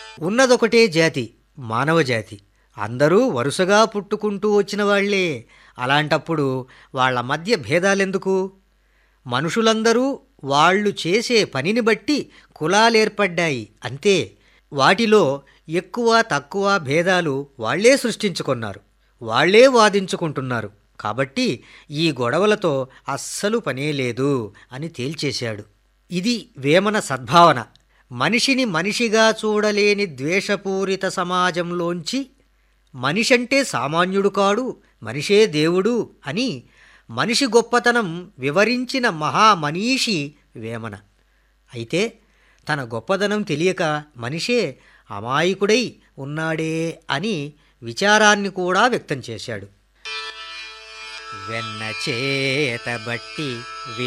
ఉన్నదొకటే జాతి మానవ జాతి అందరూ వరుసగా పుట్టుకుంటూ వచ్చిన వాళ్లే అలాంటప్పుడు వాళ్ళ మధ్య భేదాలెందుకు మనుషులందరూ వాళ్ళు చేసే పనిని బట్టి కులాలేర్పడ్డాయి అంతే వాటిలో ఎక్కువ తక్కువ భేదాలు వాళ్లే సృష్టించుకున్నారు వాళ్లే వాదించుకుంటున్నారు కాబట్టి ఈ గొడవలతో అస్సలు పనే లేదు అని తేల్చేశాడు ఇది వేమన సద్భావన మనిషిని మనిషిగా చూడలేని ద్వేషపూరిత సమాజంలోంచి మనిషంటే సామాన్యుడు కాడు మనిషే దేవుడు అని మనిషి గొప్పతనం వివరించిన మహామనీషి వేమన అయితే తన గొప్పదనం తెలియక మనిషే అమాయకుడై ఉన్నాడే అని విచారాన్ని కూడా వ్యక్తం చేశాడు వెన్న చేతబట్టి